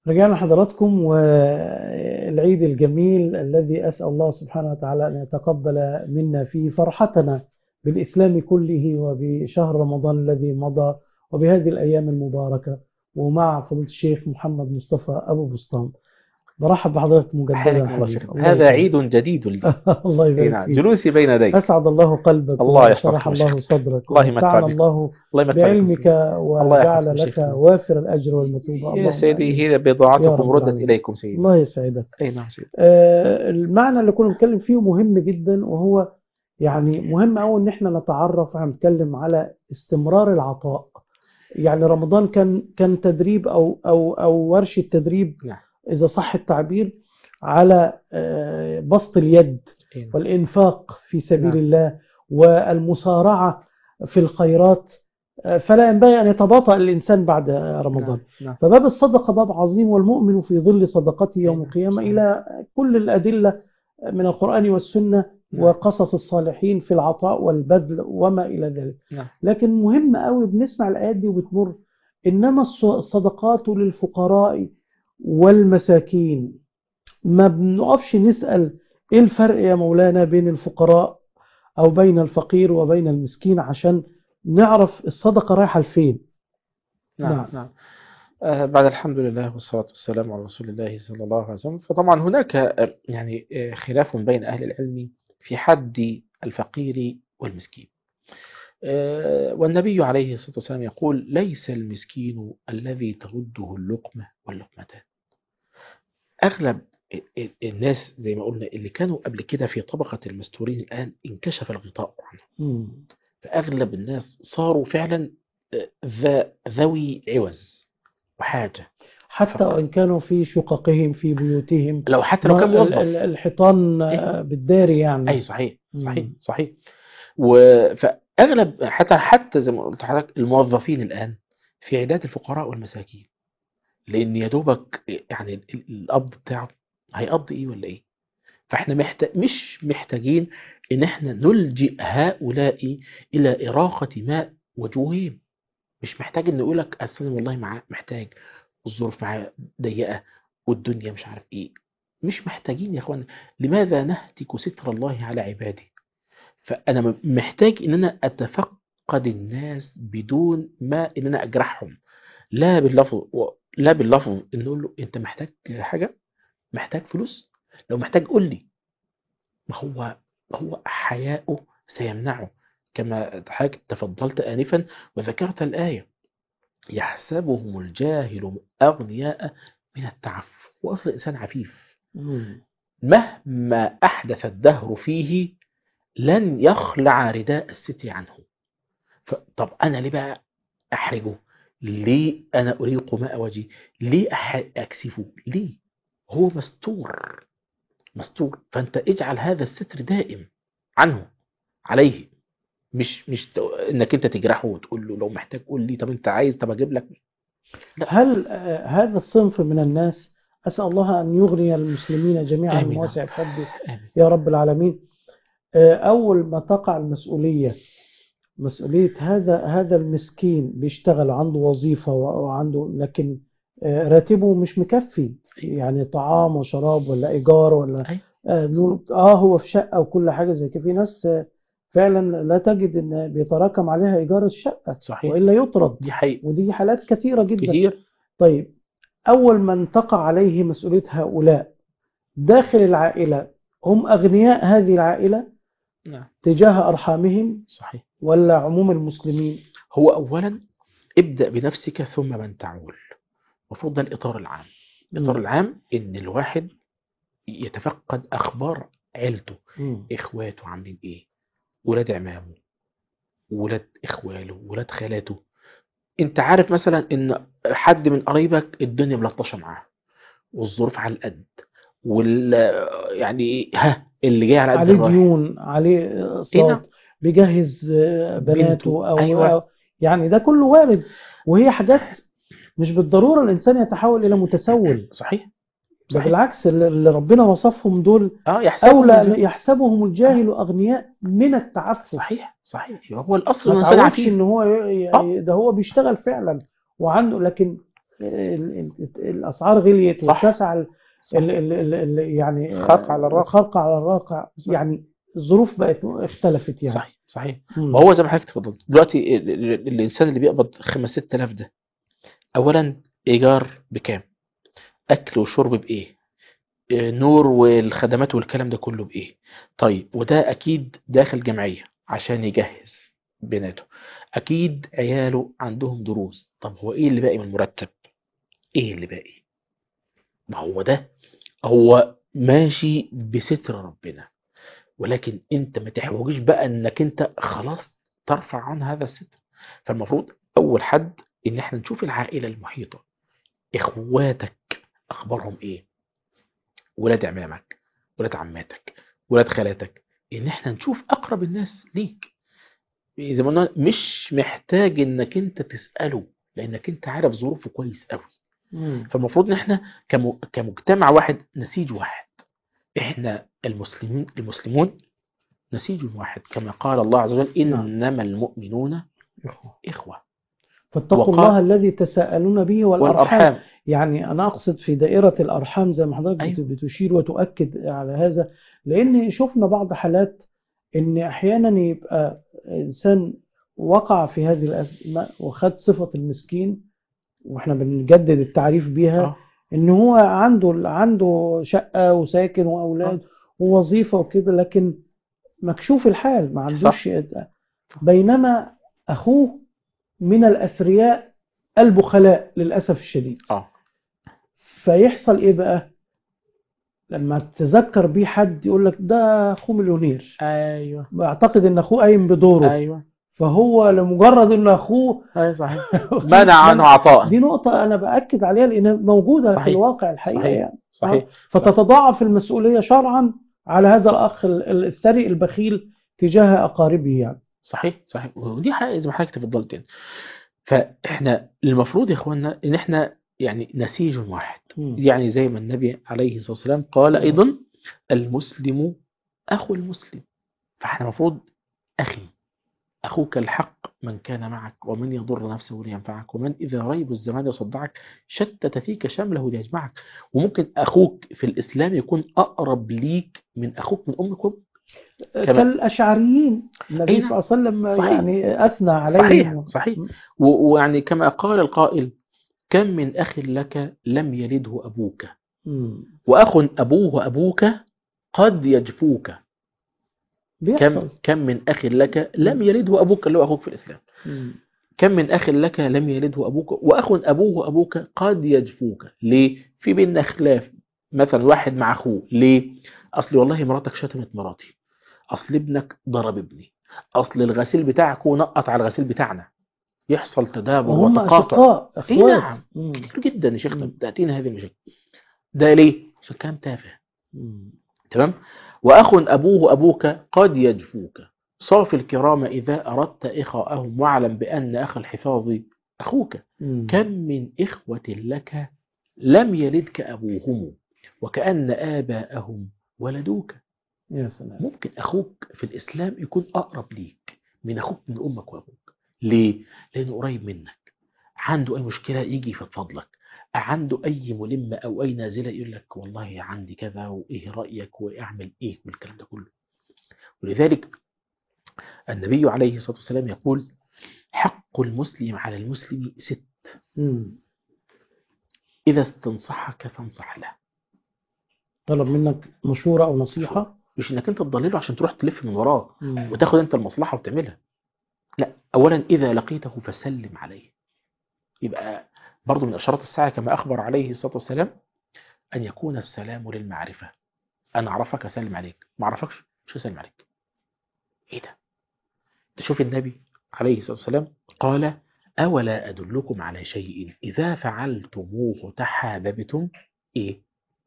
رجعنا لحضراتكم والعيد الجميل الذي أسأل الله سبحانه وتعالى أن يتقبل منا فيه فرحتنا بالإسلام كله وبشهر رمضان الذي مضى وبهذه الأيام المباركة ومع فضيلة الشيخ محمد مصطفى أبو بسطام برحب بحضرتك مجددا حياك الله حبيبي. شيخ. الله هذا يبارك. عيد جديد لي الله أي يبارك نعم. فيك جلوسي بين يديك أسعد الله قلبك الله يحفظك وشرح يا الله شيخ. صدرك الله يمتع ومتعنا بك. الله الله يمتع بك بعلمك وجعل يحفظك يا لك شيخنا. وافر الأجر والمثوبة يا اللهم سيدي آمين. هي يا بضاعتكم رب ردت العالمين. إليكم سيدي الله يسعدك أي نعم سيدي آه، المعنى اللي كنا بنتكلم فيه مهم جدا وهو يعني مهم قوي ان احنا نتعرف هنتكلم على استمرار العطاء يعني رمضان كان كان تدريب او او او ورشه تدريب نعم. اذا صح التعبير على آه، بسط اليد أي نعم. والانفاق في سبيل نعم. الله والمسارعه في الخيرات آه، فلا ينبغي ان يتباطأ الانسان بعد رمضان نعم. نعم. فباب الصدقة باب عظيم والمؤمن في ظل صدقته يوم نعم، القيامة صحيح. إلى كل الأدلة من القرآن والسنة نعم. وقصص الصالحين في العطاء والبذل وما إلى ذلك نعم. لكن مهم قوي بنسمع الآيات دي وبتمر إنما الص- الصدقات للفقراء والمساكين ما بنقفش نسأل إيه الفرق يا مولانا بين الفقراء أو بين الفقير وبين المسكين عشان نعرف الصدقة رايحة لفين نعم نعم. نعم آه بعد الحمد لله والصلاة والسلام على رسول الله صلى الله عليه وسلم فطبعا هناك آه، يعني آه، خلاف بين أهل العلم في حد الفقير والمسكين آه، والنبي عليه الصلاة والسلام يقول ليس المسكين الذي ترده اللقمة واللقمتان أغلب ال- ال- الناس زي ما قلنا اللي كانوا قبل كده في طبقة المستورين الآن انكشف الغطاء عنهم مم. فأغلب الناس صاروا فعلا آه، ذا ذوي عوز وحاجة حتى فقط. وإن كانوا في شققهم في بيوتهم لو حتى لو كان ما- ال- ال- موظف الحيطان إيه. آه، بالداري يعني أي صحيح صحيح مم. صحيح و... فأغلب حتى حتى زي ما قلت لحضرتك الموظفين الآن في عداد الفقراء والمساكين لأن يا دوبك يعني ال- ال- القبض بتاعه هيقضي إيه ولا إيه فإحنا محتاج مش محتاجين إن إحنا نلجئ هؤلاء إلى إراقة ماء وجوههم مش محتاج إن يقولك أصل أنا والله معاه محتاج والظروف معاه ضيقة والدنيا مش عارف إيه مش محتاجين يا إخوان لماذا نهتك ستر الله على عباده فأنا م- محتاج إن أنا أتفقد الناس بدون ما إن أنا أجرحهم لا باللفظ و- لا باللفظ إن نقول له أنت محتاج حاجة محتاج فلوس لو محتاج قول لي ما هو هو حياؤه سيمنعه كما حضرتك تفضلت آنفا وذكرت الآية يحسبهم الجاهل أغنياء من التعفف وأصل الإنسان عفيف مم. مهما أحدث الدهر فيه لن يخلع رداء الستر عنه ف- طب أنا ليه بقى أحرجه ليه أنا أريق ماء وجهي ليه أح- أكسفه ليه هو مستور مستور فأنت اجعل هذا الستر دائم عنه عليه مش مش ت- انك انت تجرحه وتقول له لو محتاج قول لي طب انت عايز طب اجيب لك هل آه، هذا الصنف من الناس أسأل الله أن يغني المسلمين جميعا آمين. من واسع فضله آمين. يا رب العالمين آه، أول ما تقع المسؤولية مسؤولية هذا هذا المسكين بيشتغل عنده وظيفة و- وعنده لكن آه، راتبه مش مكفي يعني طعام وشراب ولا إيجار ولا أي. آه نقول آه هو في شقة وكل حاجة زي كده في ناس آه، فعلا لا تجد إن بيتراكم عليها إيجار الشقة صحيح وإلا يطرد دي حقيقة ودي حالات كثيرة جدا كتير طيب أول من تقع عليه مسؤولية هؤلاء داخل العائلة هم أغنياء هذه العائلة نعم تجاه أرحامهم صحيح ولا عموم المسلمين هو اولا ابدأ بنفسك ثم من تعول المفروض ده الاطار العام الاطار مم. العام ان الواحد يتفقد اخبار عيلته مم. اخواته عاملين ايه ولاد عمامه ولاد اخواله ولاد خالاته انت عارف مثلا ان حد من قرايبك الدنيا ملطشه معاه والظروف على القد وال يعني ها اللي جاي على قد عليه الرايح ديون عليه إيه نعم. اقساط بيجهز آه، بنته. بناته أو أيوة. أو- يعني ده كله وارد وهي حاجات مش بالضرورة الإنسان يتحول إلى متسول صحيح ده صحيح بالعكس اللي اللي ربنا وصفهم دول اه يحسبهم أولى الج- يحسبهم الجاهل أغنياء من التعفف صحيح صحيح هو الاصل ما الانسان تعودش عفيف ان هو ي- ي- آه. ده هو بيشتغل فعلا وعنده لكن ال- ال- الاسعار غليت صح. واتسع ال- صح. ال- ال- ال- ال- يعني الخرق على الراقع. الخرق على الراقع صح. يعني الظروف بقت اختلفت يعني صحيح صحيح مم. وهو زي ما حضرتك اتفضلت دلوقتي ال- ال- الانسان اللي بيقبض 5 6000 ده اولا ايجار بكام اكل وشرب بايه آه، نور والخدمات والكلام ده كله بايه طيب وده اكيد داخل جمعيه عشان يجهز بناته اكيد عياله عندهم دروس طب هو ايه اللي باقي من المرتب ايه اللي باقي ما هو ده هو ماشي بستر ربنا ولكن انت ما تحوجش بقى انك انت خلاص ترفع عن هذا الستر فالمفروض اول حد ان احنا نشوف العائله المحيطه اخواتك اخبارهم ايه ولاد عمامك ولاد عماتك ولاد خالاتك ان احنا نشوف اقرب الناس ليك زي ما قلنا مش محتاج انك انت تساله لانك انت عارف ظروفه كويس قوي مم. فالمفروض ان احنا كم- كمجتمع واحد نسيج واحد احنا المسلمين المسلمون نسيج واحد كما قال الله عز وجل نعم. انما المؤمنون إخوة. اخوه فاتقوا وقال- الله الذي تساءلون به والارحام والارحام يعني أنا أقصد في دائرة الأرحام زي ما حضرتك أيوة. بت- بتشير وتؤكد على هذا لأن شفنا بعض حالات إن أحيانا يبقى إنسان وقع في هذه الأزمة وخد صفة المسكين وإحنا بنجدد التعريف بيها آه. إن هو عنده عنده شقة وساكن وأولاد ووظيفة وكده لكن مكشوف الحال ما عندوش بينما أخوه من الأثرياء البخلاء للأسف الشديد اه فيحصل ايه بقى لما تذكر بيه حد يقول لك ده اخوه مليونير ايوه بعتقد ان اخوه قايم بدوره ايوه فهو لمجرد ان اخوه ايوه صحيح منع عنه عطاء دي نقطة أنا بأكد عليها لأنها موجودة صحيح. في الواقع الحقيقة صحيح. يعني صحيح فتتضاعف المسؤولية شرعا على هذا الأخ ال- الثري البخيل تجاه أقاربه يعني صحيح صحيح ودي حقيقة زي ما حضرتك تفضلت يعني فاحنا المفروض يا اخوانا ان احنا يعني نسيج واحد يعني زي ما النبي عليه الصلاة والسلام قال ايضا المسلم اخو المسلم فاحنا المفروض اخي اخوك الحق من كان معك ومن يضر نفسه لينفعك ومن اذا ريب الزمان يصدعك شتت فيك شمله ليجمعك وممكن اخوك في الاسلام يكون اقرب ليك من اخوك من امك وابوك كمان. كالأشعريين النبي أي صلى الله عليه وسلم صحيح. يعني أثنى عليهم صحيح صحيح و- ويعني كما قال القائل كم من أخ لك لم يلده أبوك مم. وأخ أبوه أبوك قد يجفوك كم بيحصل كم من أخ لك لم يلده أبوك اللي هو أخوك في الإسلام مم. كم من أخ لك لم يلده أبوك وأخ أبوه أبوك قد يجفوك ليه في بيننا خلاف مثلا واحد مع أخوه ليه أصل والله مراتك شتمت مراتي أصل ابنك ضرب ابني أصل الغسيل بتاعك نقط على الغسيل بتاعنا يحصل تدابر وهم وتقاطع أشقاء اي أخوات نعم مم. كتير جدا يا شيخنا مم. تأتينا هذه المشاكل ده ليه؟ عشان كلام تافه مم. تمام وأخ أبوه أبوك قد يجفوك صاف الكرام إذا أردت إخاءهم واعلم بأن أخ الحفاظ أخوك مم. كم من إخوة لك لم يلدك أبوهم وكأن آباءهم ولدوك يا سلام ممكن أخوك في الإسلام يكون أقرب ليك من أخوك من أمك وأبوك ليه؟ لأنه قريب منك عنده أي مشكلة يجي يفضفض لك عنده أي ملمة أو أي نازلة يقول لك والله عندي كذا وإيه رأيك وأعمل إيه والكلام ده كله ولذلك النبي عليه الصلاة والسلام يقول حق المسلم على المسلم ست مم. إذا استنصحك فانصح له طلب منك مشورة أو نصيحة مش إنك أنت تضلله عشان تروح تلف من وراه مم. وتاخد أنت المصلحة وتعملها لا أولا إذا لقيته فسلم عليه يبقى برضو من أشراط الساعة كما أخبر عليه الصلاة والسلام أن يكون السلام للمعرفة أنا أعرفك أسلم عليك ما أعرفكش مش هسلم عليك إيه ده تشوف النبي عليه الصلاة والسلام قال أولا أدلكم على شيء إذا فعلتموه تحاببتم إيه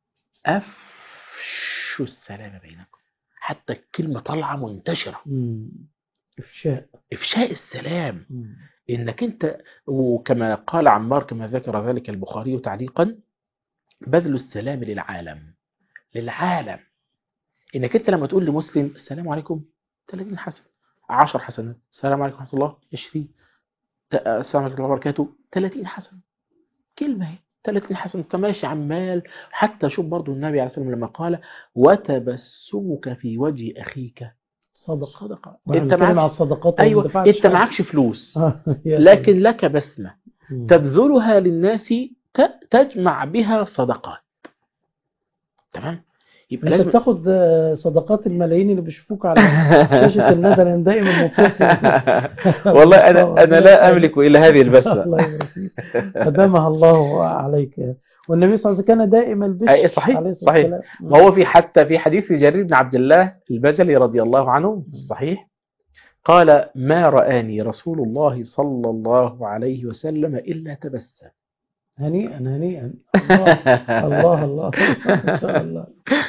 أفشوا السلام بينكم حتى الكلمة طالعة منتشرة مم. إفشاء إفشاء السلام مم. انك انت وكما قال عمار كما ذكر ذلك البخاري تعليقا بذل السلام للعالم للعالم انك انت لما تقول لمسلم السلام عليكم 30 حسنه 10 حسنات السلام عليكم ورحمه الله 20 ت- السلام عليكم ورحمه الله وبركاته 30 حسنه كلمة اهي 30 حسنة انت ماشي عمال حتى شوف برضو النبي عليه الصلاة والسلام لما قال وتبسمك في وجه أخيك صدق صدقة انت انت مع معكش الصدقات ايوه والدفاع انت الشرعي. معكش فلوس آه، يا لكن لك بسمة سلام. تبذلها للناس ت- تجمع بها صدقات تمام يبقى انت لازم بتاخد آه، صدقات الملايين اللي بيشوفوك على شاشة الندى لان دائما مبتسم والله انا انا لا املك الا هذه البسمة الله يبارك فيك أدامها الله عليك والنبي صلى الله عليه وسلم كان دائم البشر أي صحيح عليه الصلاة صحيح والسلام. ما هو في حتى في حديث جرير بن عبد الله البجلي رضي الله عنه الصحيح قال ما رآني رسول الله صلى الله عليه وسلم إلا تبسم هنيئا هنيئا الله الله الله ما شاء الله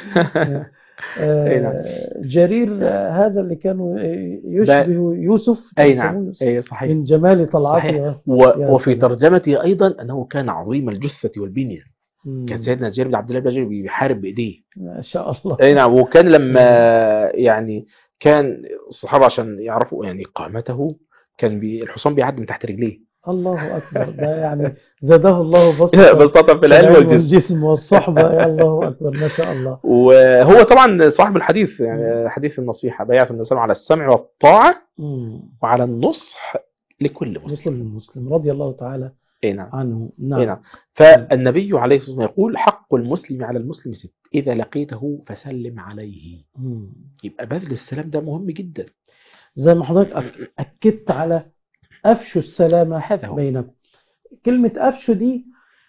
أي نعم. آه، جرير آه، هذا اللي كانوا آه، يشبه يوسف أي يسموه نعم يوسف. أي صحيح من جمال طلعته صحيح. و... يا وفي سلام. ترجمته أيضا أنه كان عظيم الجثة والبنية مم. كان سيدنا جرير بن عبد الله البجلي بيحارب بإيديه ما شاء الله أي نعم وكان لما يعني كان الصحابة عشان يعرفوا يعني قامته كان بي... الحصان بيعدي من تحت رجليه الله أكبر ده يعني زاده الله بسطة بساطة في العلم والجسم والجسم والصحبة يا الله أكبر ما شاء الله وهو طبعا صاحب الحديث يعني حديث النصيحة بيعة النبي صلى الله عليه وسلم على السمع والطاعة مم. وعلى النصح لكل مسلم لكل مسلم رضي الله تعالى اي نعم عنه اي نعم نعم فالنبي عليه الصلاة والسلام يقول حق المسلم على المسلم ست إذا لقيته فسلم عليه مم. يبقى بذل السلام ده مهم جدا زي ما حضرتك أك- أكدت على أفشوا السلامة هذا هو. بينكم كلمة أفشوا دي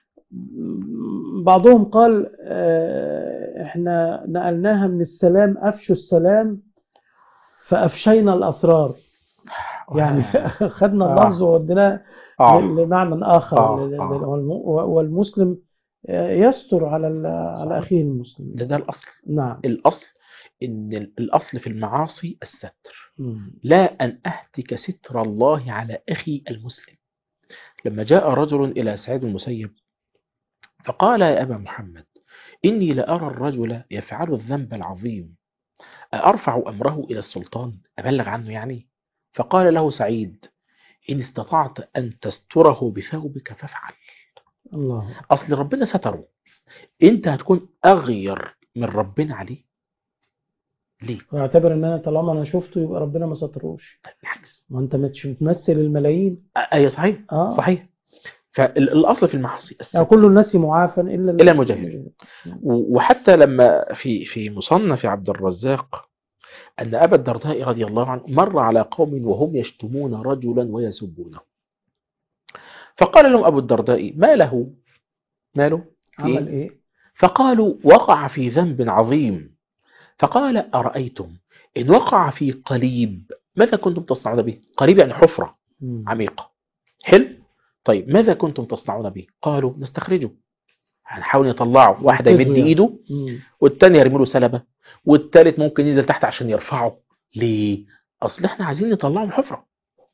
م- بعضهم قال آه، احنا نقلناها من السلام أفشوا السلام فأفشينا الأسرار يعني خدنا آه. اللفظ ووديناه آه. لمعنى آخر آه. لل- آه. لل- والم- والمسلم يستر على ال- على صحيح. أخيه المسلم ده ده الأصل نعم الأصل إن الأصل في المعاصي الستر مم. لا أن أهتك ستر الله على أخي المسلم لما جاء رجل إلى سعيد المسيب فقال يا أبا محمد إني لأرى الرجل يفعل الذنب العظيم أرفع أمره إلى السلطان أبلغ عنه يعني فقال له سعيد إن استطعت أن تستره بثوبك فافعل الله أصل ربنا ستره أنت هتكون أغير من ربنا عليه ليه؟ واعتبر ان انا طالما انا شفته يبقى ربنا ما ستروش بالعكس ما انت مش بتمثل الملايين أي صحيح اه صحيح فالأصل في المعاصي الستر. يعني كل الناس معافى الا إلا المجاهرين. و- وحتى لما في في مصنف عبد الرزاق أن أبا الدرداء رضي الله عنه مر على قوم وهم يشتمون رجلا ويسبونه فقال لهم أبو الدرداء ما له ماله في عمل إيه؟ ايه فقالوا وقع في ذنب عظيم فقال أرأيتم إن وقع في قليب ماذا كنتم تصنعون به قليب يعني حفرة مم. عميقة حلو طيب ماذا كنتم تصنعون به قالوا نستخرجه هنحاول نطلعه واحد ينقذه يمد يعني. ايده مم. والتاني يرمي له سلبة والتالت ممكن ينزل تحت عشان يرفعه ليه اصل احنا عايزين نطلعه من الحفرة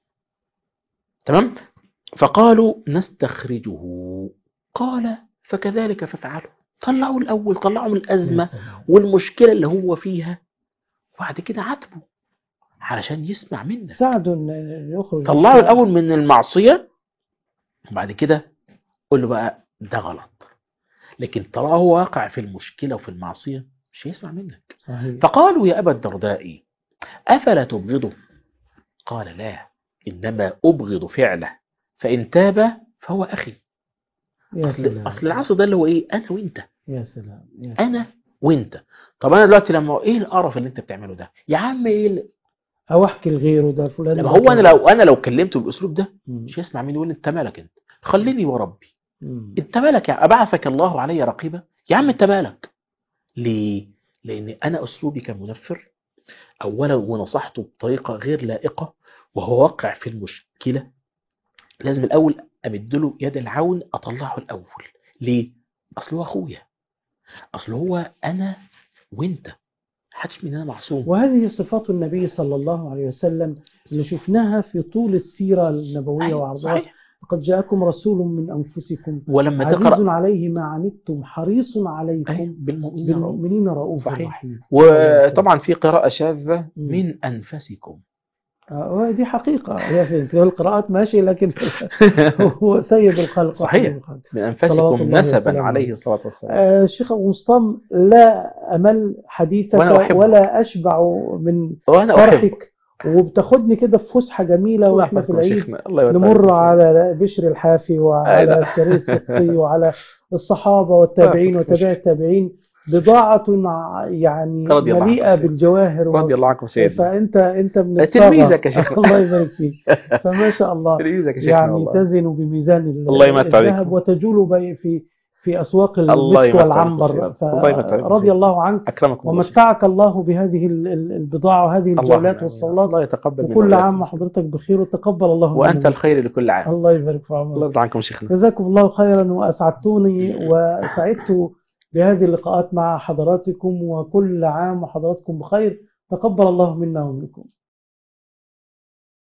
تمام فقالوا نستخرجه قال فكذلك فافعلوا طلعوا الاول طلعوا من يا الازمه سلام. والمشكله اللي هو فيها وبعد كده عاتبه علشان يسمع منك ساعدوا ان إن يخرج طلعه الاول من المعصيه وبعد كده قول له بقى ده غلط لكن طالما هو واقع في المشكله وفي المعصيه مش هيسمع منك صحيح فقالوا يا ابا الدرداء افلا تبغضه قال لا انما ابغض فعله فان تاب فهو اخي يا اصل سلام اصل العصر ده اللي هو ايه انا وانت يا سلام يا سلام. انا وانت طب انا دلوقتي لما ايه القرف اللي انت بتعمله ده يا عم ايه اللي- او احكي لغيره ده فلان لما ده هو انا كذا. لو انا لو كلمته بالاسلوب ده مم. مش هيسمع مني يقول انت مالك انت خليني وربي مم. انت مالك يا ابعثك الله علي رقيبا يا عم انت مالك ليه لان انا اسلوبي كان منفر اولا ونصحته بطريقه غير لائقه وهو واقع في المشكله لازم الاول امد له يد العون اطلعه الاول ليه اصل هو اخويا اصل هو انا وانت محدش مننا معصوم وهذه صفات النبي صلى الله عليه وسلم اللي شفناها في طول السيرة النبوية أيوة، وعرضها صحيح لقد جاءكم رسول من أنفسكم ولما عزيز تقرا عليه ما عنتم حريص عليكم أيوة، بالمؤمنين رؤوف. بالمؤمنين رؤوف صحيح. رحيم وطبعا في قراءة شاذة مم. من أنفسكم آه، دي حقيقة هي في في القراءات ماشي لكن هو سيد الخلق صحيح. وحبيب الخلق من صلوات أنفسكم الله نسبا وسلامه عليه عليه. الصلاة والسلام آه، الشيخ أبو مصطفى لا أمل حديثك وأنا أحبك. ولا أشبع من وأنا أحبك فرحك وبتاخدني كده في فسحة جميلة الله وإحنا في يحفظكم يا العيد شيخنا الله يبارك نمر فيك. على بشر الحافي أي وعلى لا. السريس السقي وعلى الصحابة والتابعين يحفظك وتابع التابعين بضاعة ع- يعني رضي الله عنكم مليئة سيدنا. بالجواهر رضي الله عنكم سيدنا فأنت أنت من تلميذك يا الصغر. شيخنا. الله يبارك فيك فما شاء الله تلميذك يا شيخنا يعني والله تزن بميزان ال- الله يمتع الذهب بكم. وتجول بي- في في أسواق الله المسك يمتع بكم والعنبر سيدنا. الله يمتع بكم فرضي سيدنا. الله عنك أكرمكم الله ومتعك الله بهذه ال- ال- البضاعة وهذه اللهم الجولات آمين. والصولات الله يتقبل منا وكل وإياكم. عام وحضرتك بخير وتقبل الله وأنت منا. الخير لكل عام الله يبارك في الله عمرك يرضى عنكم شيخنا جزاكم الله خيرا وأسعدتوني وسعدت بهذه اللقاءات مع حضراتكم وكل عام وحضراتكم بخير تقبل الله منا ومنكم